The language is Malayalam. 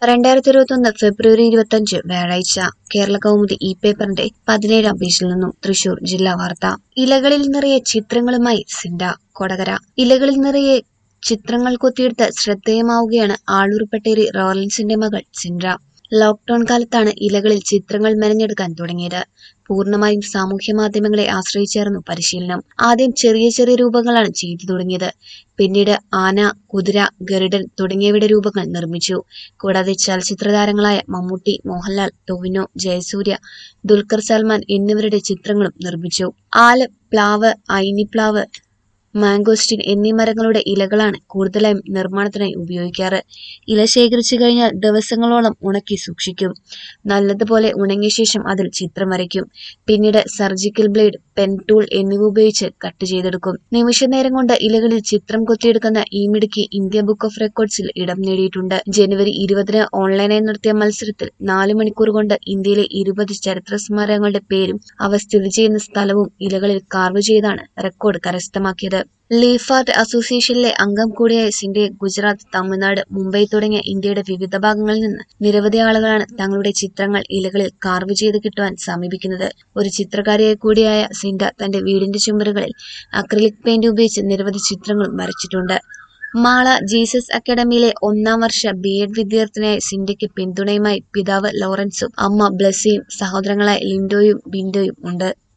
രണ്ടായിരത്തി ഇരുപത്തൊന്ന് ഫെബ്രുവരി ഇരുപത്തഞ്ച് വ്യാഴാഴ്ച കേരള കൗമുദി ഇ പേപ്പറിന്റെ പതിനേഴാം പേജിൽ നിന്നും തൃശൂർ ജില്ലാ വാർത്ത ഇലകളിൽ നിറയെ ചിത്രങ്ങളുമായി സിൻഡ കൊടകര ഇലകളിൽ നിറയെ ചിത്രങ്ങൾ കൊത്തിയെടുത്ത് ശ്രദ്ധേയമാവുകയാണ് ആളൂർപ്പട്ടേരി റോളൻസിന്റെ മകൾ സിൻഡ ലോക്ക്ഡൌൺ കാലത്താണ് ഇലകളിൽ ചിത്രങ്ങൾ മെനഞ്ഞെടുക്കാൻ തുടങ്ങിയത് പൂർണ്ണമായും സാമൂഹ്യ മാധ്യമങ്ങളെ ആശ്രയിച്ചായിരുന്നു പരിശീലനം ആദ്യം ചെറിയ ചെറിയ രൂപങ്ങളാണ് ചെയ്തു തുടങ്ങിയത് പിന്നീട് ആന കുതിര ഗരുഡൻ തുടങ്ങിയവയുടെ രൂപങ്ങൾ നിർമ്മിച്ചു കൂടാതെ ചലച്ചിത്ര താരങ്ങളായ മമ്മൂട്ടി മോഹൻലാൽ ടൊവിനോ ജയസൂര്യ ദുൽഖർ സൽമാൻ എന്നിവരുടെ ചിത്രങ്ങളും നിർമ്മിച്ചു ആല് പ്ലാവ് ഐനിപ്ലാവ് മാംഗോസ്റ്റിൻ എന്നീ മരങ്ങളുടെ ഇലകളാണ് കൂടുതലായും നിർമ്മാണത്തിനായി ഉപയോഗിക്കാറ് ഇല ശേഖരിച്ചു കഴിഞ്ഞാൽ ദിവസങ്ങളോളം ഉണക്കി സൂക്ഷിക്കും നല്ലതുപോലെ ഉണങ്ങിയ ശേഷം അതിൽ ചിത്രം വരയ്ക്കും പിന്നീട് സർജിക്കൽ ബ്ലേഡ് പെൻ ടൂൾ എന്നിവ ഉപയോഗിച്ച് കട്ട് ചെയ്തെടുക്കും നിമിഷ നേരം കൊണ്ട് ഇലകളിൽ ചിത്രം കൊത്തിയെടുക്കുന്ന ഈ മിടുക്കി ഇന്ത്യ ബുക്ക് ഓഫ് റെക്കോർഡ്സിൽ ഇടം നേടിയിട്ടുണ്ട് ജനുവരി ഇരുപതിന് ഓൺലൈനായി നടത്തിയ മത്സരത്തിൽ നാല് മണിക്കൂർ കൊണ്ട് ഇന്ത്യയിലെ ഇരുപത് ചരിത്ര സ്മാരകങ്ങളുടെ പേരും അവ സ്ഥിതി ചെയ്യുന്ന സ്ഥലവും ഇലകളിൽ കാർവ് ചെയ്താണ് റെക്കോർഡ് കരസ്ഥമാക്കിയത് ലീഫ് ആർട്ട് അസോസിയേഷനിലെ അംഗം കൂടിയായ സിൻഡെ ഗുജറാത്ത് തമിഴ്നാട് മുംബൈ തുടങ്ങിയ ഇന്ത്യയുടെ വിവിധ ഭാഗങ്ങളിൽ നിന്ന് നിരവധി ആളുകളാണ് തങ്ങളുടെ ചിത്രങ്ങൾ ഇലകളിൽ കാർവ് ചെയ്ത് കിട്ടുവാൻ സമീപിക്കുന്നത് ഒരു ചിത്രകാരിയായി കൂടിയായ സിൻഡ തന്റെ വീടിന്റെ ചുമരുകളിൽ അക്രിലിക് പെയിന്റ് ഉപയോഗിച്ച് നിരവധി ചിത്രങ്ങളും വരച്ചിട്ടുണ്ട് മാള ജീസസ് അക്കാദമിയിലെ ഒന്നാം വർഷ ബി എഡ് വിദ്യാർത്ഥിനിയായ സിൻഡയ്ക്ക് പിന്തുണയുമായി പിതാവ് ലോറൻസും അമ്മ ബ്ലസ്സിയും സഹോദരങ്ങളായ ലിൻഡോയും ബിൻഡോയും ഉണ്ട്